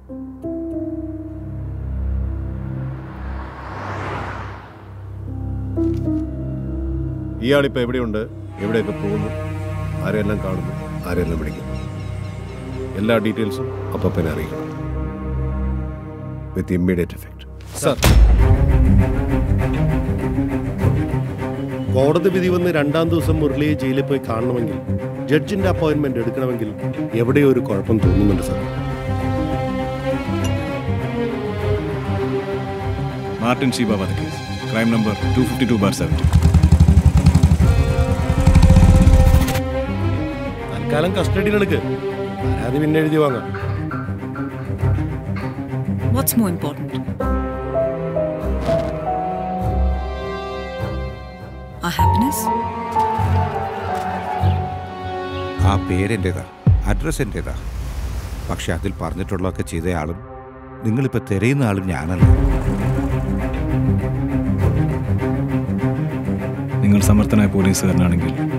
ഇയാളിപ്പോൾ എവിടെയുണ്ട് എവിടെയൊക്കെ പോകുന്നു ആരെല്ലാം കാണുന്നു ആരെല്ലാം വിളിക്കുന്നു എല്ലാ ഡീറ്റെയിൽസും അപ്പപ്പനെ അറിയിക്കണം വിത്ത് ഇമ്മീഡിയറ്റ് എഫക്റ്റ് സർ കോടതി വിധി വന്ന് രണ്ടാം ദിവസം മുരളിയെ ജയിലിൽ പോയി കാണണമെങ്കിൽ ജഡ്ജിന്റെ അപ്പോയിന്റ്മെന്റ് എടുക്കണമെങ്കിൽ എവിടെയോ ഒരു കുഴപ്പം തോന്നുന്നുണ്ട് സാർ മാർട്ടിൻ ഷീബ വധക്കേസ് crime number two fifty two bar seventy തൽക്കാലം കസ്റ്റഡിയിലെടുക്ക് പരാതി പിന്നെ എഴുതി വാങ്ങാം What's more important? Our happiness? ആ പേരെൻ്റെതാ അഡ്രസ്സ് എൻ്റെതാ പക്ഷെ അതിൽ പറഞ്ഞിട്ടുള്ളതൊക്കെ ചെയ്തയാളും നിങ്ങളിപ്പോൾ തിരയുന്ന ആളും ഞാനല്ല നിങ്ങൾ സമർത്ഥനായ പോലീസുകാരനാണെങ്കിൽ